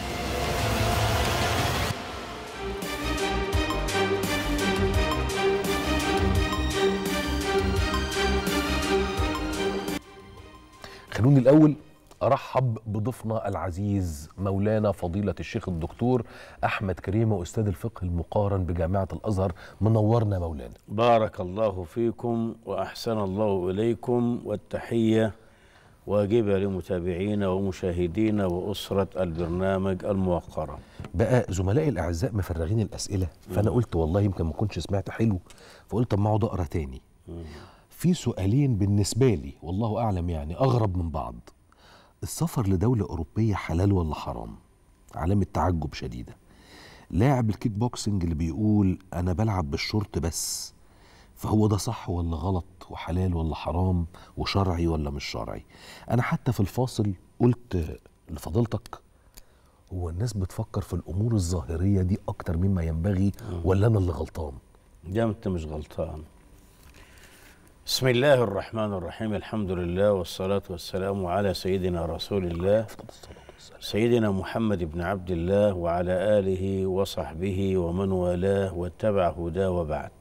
خلوني الأول أرحب بضيفنا العزيز مولانا فضيلة الشيخ الدكتور أحمد كريمة أستاذ الفقه المقارن بجامعة الأزهر منورنا مولانا بارك الله فيكم وأحسن الله إليكم والتحية واجبة لمتابعينا ومشاهدينا وأسرة البرنامج الموقرة بقى زملائي الأعزاء مفرغين الأسئلة فأنا قلت والله يمكن ما كنتش سمعت حلو فقلت طب ما اقعد أقرأ تاني في سؤالين بالنسبة لي والله أعلم يعني أغرب من بعض السفر لدولة أوروبية حلال ولا حرام علامة تعجب شديدة لاعب الكيك بوكسنج اللي بيقول أنا بلعب بالشورت بس فهو ده صح ولا غلط وحلال ولا حرام وشرعي ولا مش شرعي أنا حتى في الفاصل قلت لفضيلتك هو الناس بتفكر في الأمور الظاهرية دي أكتر مما ينبغي ولا أنا اللي غلطان ده أنت مش غلطان بسم الله الرحمن الرحيم الحمد لله والصلاة والسلام على سيدنا رسول الله سيدنا محمد بن عبد الله وعلى آله وصحبه ومن والاه واتبع هداه وبعد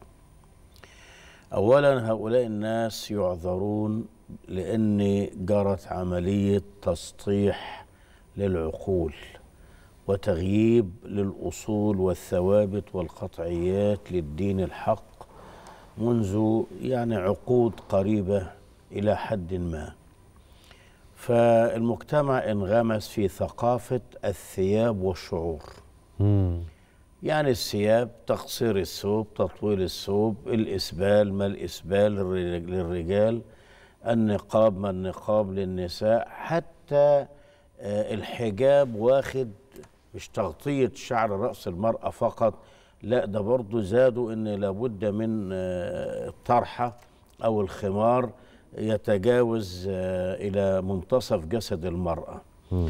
أولا هؤلاء الناس يعذرون لأن جرت عملية تسطيح للعقول وتغييب للأصول والثوابت والقطعيات للدين الحق منذ يعني عقود قريبة إلى حد ما فالمجتمع انغمس في ثقافة الثياب والشعور يعني الثياب تقصير الثوب تطويل الثوب الإسبال ما الإسبال للرج- للرجال النقاب ما النقاب للنساء حتى آه، الحجاب واخد مش تغطية شعر رأس المرأة فقط لا ده برضو زادوا ان لابد من آه، الطرحة او الخمار يتجاوز آه، الى منتصف جسد المرأة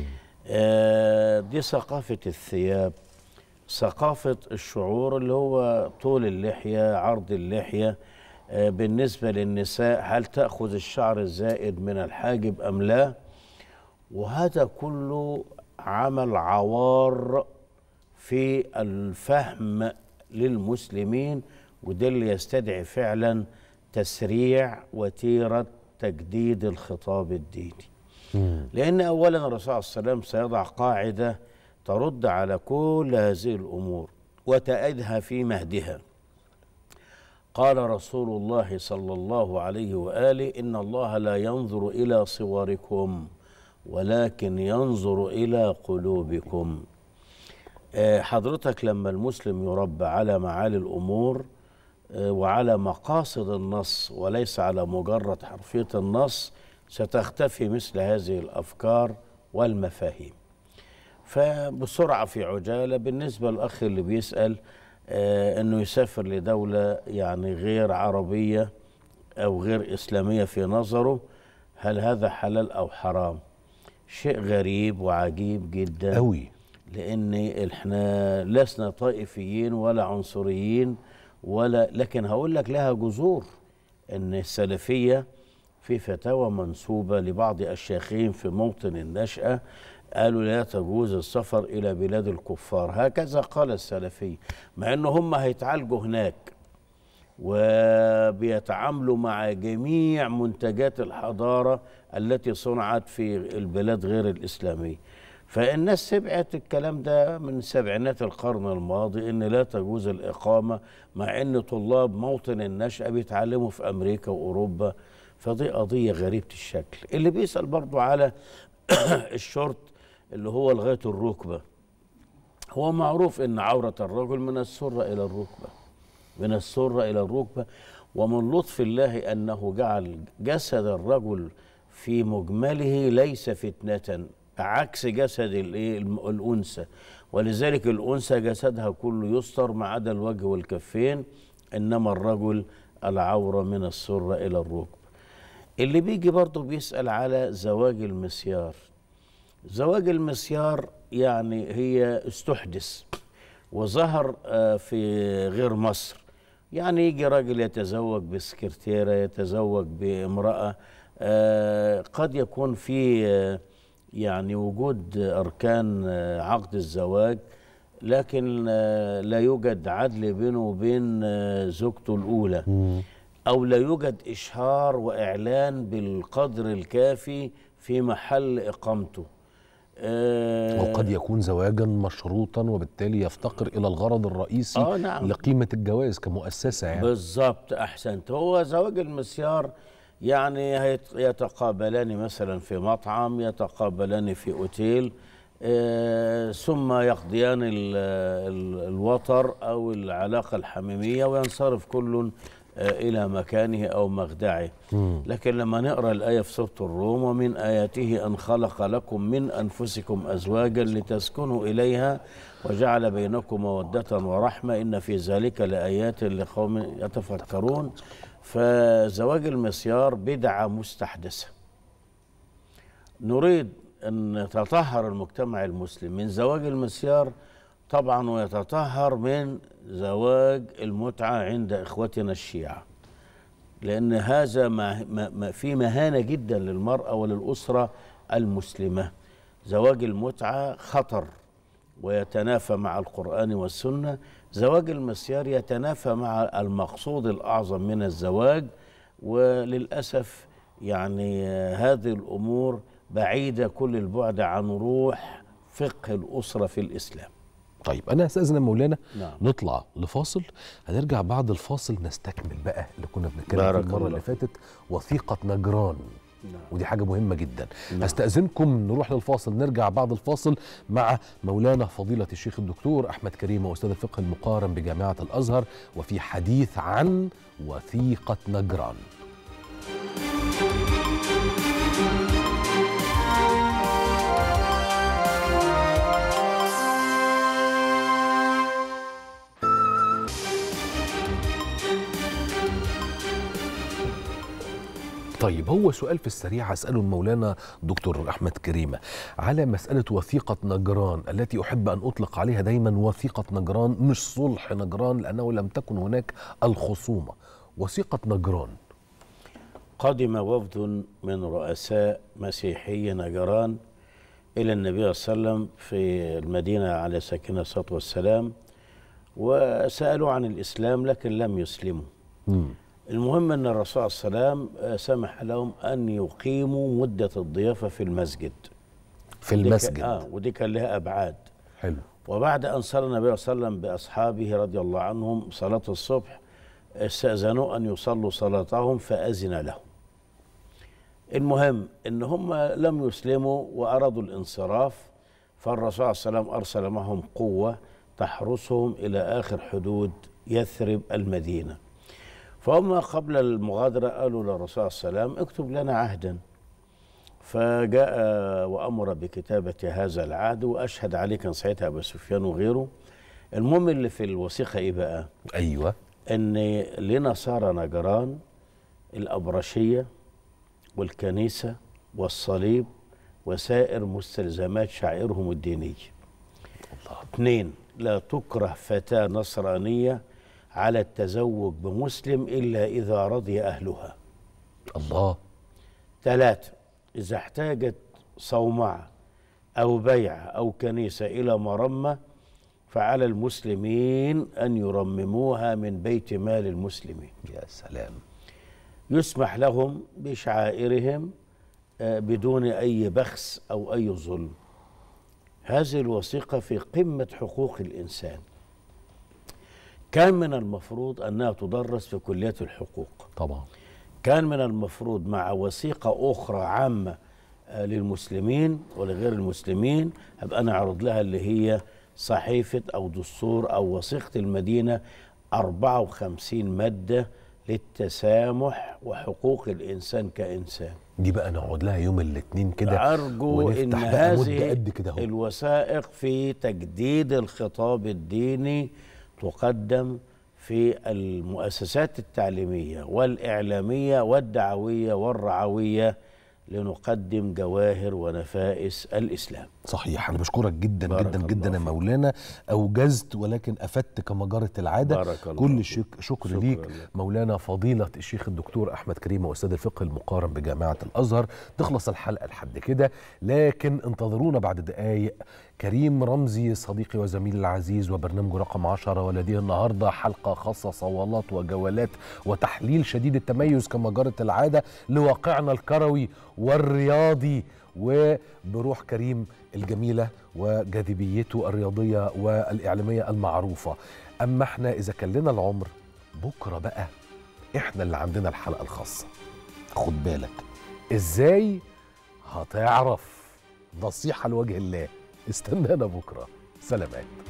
آه، دي ثقافة الثياب ثقافة الشعور اللي هو طول اللحية عرض اللحية آه، بالنسبة للنساء هل تأخذ الشعر الزائد من الحاجب أم لا وهذا كله عمل عوار في الفهم للمسلمين وده اللي يستدعي فعلا تسريع وتيرة تجديد الخطاب الديني لأن أولا الرسول صلى الله عليه وسلم سيضع قاعدة ترد على كل هذه الأمور وتأدها في مهدها قال رسول الله صلى الله عليه وآله إن الله لا ينظر إلى صوركم ولكن ينظر إلى قلوبكم آه، حضرتك لما المسلم يربى على معالي الأمور آه، وعلى مقاصد النص وليس على مجرد حرفية النص ستختفي مثل هذه الأفكار والمفاهيم فبسرعة في عجالة بالنسبة للأخ اللي بيسأل آه، أنه يسافر لدولة يعني غير عربية أو غير إسلامية في نظره هل هذا حلال أو حرام شيء غريب وعجيب جدا أوي لان احنا لسنا طائفيين ولا عنصريين ولا لكن هقول لك لها جذور ان السلفيه في فتاوى منسوبه لبعض الشيخين في موطن النشاه قالوا لا تجوز السفر إلى بلاد الكفار هكذا قال السلفي مع أن هم هيتعالجوا هناك وبيتعاملوا مع جميع منتجات الحضارة التي صنعت في البلاد غير الإسلامية فالناس سمعت الكلام ده من سبعينات القرن الماضي ان لا تجوز الاقامه مع ان طلاب موطن النشأة بيتعلموا في امريكا واوروبا فدي قضيه غريبه الشكل اللي بيسال برضو على الشورت اللي هو لغايه الركبه هو معروف ان عوره الرجل من السره الى الركبه من السره الى الركبه ومن لطف الله انه جعل جسد الرجل في مجمله ليس فتنه عكس جسد الايه الم- الانثى ولذلك الانثى جسدها كله يستر ما عدا الوجه والكفين انما الرجل العوره من السره الى الركبه اللي بيجي برضه بيسال على زواج المسيار زواج المسيار يعني هي استحدث وظهر آه، في غير مصر يعني يجي راجل يتزوج بسكرتيرة يتزوج بامرأة آه، قد يكون في آه، يعني وجود أركان آه، عقد الزواج لكن آه، لا يوجد عدل بينه وبين آه، زوجته الأولى أو لا يوجد إشهار وإعلان بالقدر الكافي في محل إقامته آه، وقد يكون زواجا مشروطا وبالتالي يفتقر الى الغرض الرئيسي آه، نعم. لقيمه الجواز كمؤسسه يعني بالظبط احسنت هو زواج المسيار يعني هيت- يتقابلان مثلا في مطعم يتقابلان في اوتيل آه ثم يقضيان ال- ال- الوطر او العلاقه الحميميه وينصرف كل آه الى مكانه او مخدعه لكن لما نقرا الايه في سوره الروم ومن اياته ان خلق لكم من انفسكم ازواجا لتسكنوا اليها وجعل بينكم موده ورحمه ان في ذلك لايات لقوم يتفكرون فزواج المسيار بدعه مستحدثه نريد ان يتطهر المجتمع المسلم من زواج المسيار طبعا ويتطهر من زواج المتعه عند اخوتنا الشيعه لأن هذا ما ما ما في مهانة جدا للمرأة وللأسرة المسلمة زواج المتعة خطر ويتنافى مع القرآن والسنة زواج المسيار يتنافى مع المقصود الأعظم من الزواج وللأسف يعني آه، هذه الأمور بعيدة كل البعد عن روح فقه الأسرة في الإسلام طيب انا استاذن مولانا نعم. نطلع لفاصل هنرجع بعد الفاصل نستكمل بقى اللي كنا بنتكلم فيه بارك المره الله. اللي فاتت وثيقه نجران نعم. ودي حاجه مهمه جدا نعم. استاذنكم نروح للفاصل نرجع بعد الفاصل مع مولانا فضيله الشيخ الدكتور احمد كريم واستاذ الفقه المقارن بجامعه الازهر وفي حديث عن وثيقه نجران طيب هو سؤال في السريع أسأله المولانا دكتور أحمد كريمة على مسألة وثيقة نجران التي أحب أن أطلق عليها دايما وثيقة نجران مش صلح نجران لأنه لم تكن هناك الخصومة وثيقة نجران قدم وفد من رؤساء مسيحي نجران إلى النبي صلى الله عليه وسلم في المدينة على سكينة الصلاة والسلام وسألوا عن الإسلام لكن لم يسلموا المهم أن الرسول صلى الله عليه وسلم آه، سمح لهم أن يقيموا مدة الضيافة في المسجد في ودي كان- المسجد. آه ودي كان لها أبعاد حلو وبعد أن صلى النبي صلى الله عليه وسلم بأصحابه رضي الله عنهم صلاة الصبح استأذنوا أن يصلوا صلاتهم فأذن لهم المهم ان هم لم يسلموا وارادوا الانصراف فالرسول صلى الله عليه وسلم ارسل معهم قوه تحرسهم الى اخر حدود يثرب المدينه فهم قبل المغادره قالوا للرسول صلى الله عليه وسلم اكتب لنا عهدا فجاء وامر بكتابه هذا العهد واشهد عليه كان ساعتها ابو سفيان وغيره المهم اللي في الوثيقه ايه بقى؟ ايوه ان لنصارى نجران الابرشيه والكنيسة والصليب وسائر مستلزمات شعائرهم الدينية اثنين لا تكره فتاة نصرانية على التزوج بمسلم إلا إذا رضي أهلها الله ثلاثة إذا احتاجت صومعة أو بيع أو كنيسة إلى مرمى فعلى المسلمين أن يرمموها من بيت مال المسلمين يا سلام يسمح لهم بشعائرهم آه، بدون أي بخس أو أي ظلم هذه الوثيقة في قمة حقوق الإنسان كان من المفروض أنها تدرس في كليات الحقوق طبعا كان من المفروض مع وثيقة أخرى عامة آه، للمسلمين ولغير المسلمين أبقى أنا أعرض لها اللي هي صحيفة أو دستور أو وثيقة المدينة 54 مادة للتسامح وحقوق الإنسان كإنسان دي بقى نقعد لها يوم الاثنين كده أرجو إن ونفتح بقى مدة هذه قد كده اهو الوثائق في تجديد الخطاب الديني تقدم في المؤسسات التعليمية والإعلامية والدعوية والرعوية لنقدم جواهر ونفائس الإسلام صحيح انا بشكرك جدا بارك جدا الله جدا يا فيك. مولانا اوجزت ولكن افدت كما جرت العاده بارك الله كل فيك. شك شكر شكراً ليك لك. مولانا فضيله الشيخ الدكتور احمد كريم واستاذ الفقه المقارن بجامعه الازهر تخلص الحلقه لحد كده لكن انتظرونا بعد دقائق كريم رمزي صديقي وزميلي العزيز وبرنامجه رقم عشرة ولديه النهارده حلقه خاصه صوالات وجولات وتحليل شديد التميز كما جرت العاده لواقعنا الكروي والرياضي وبروح كريم الجميله وجاذبيته الرياضيه والاعلاميه المعروفه اما احنا اذا كان لنا العمر بكره بقى احنا اللي عندنا الحلقه الخاصه خد بالك ازاي هتعرف نصيحه لوجه الله استنانا بكره سلامات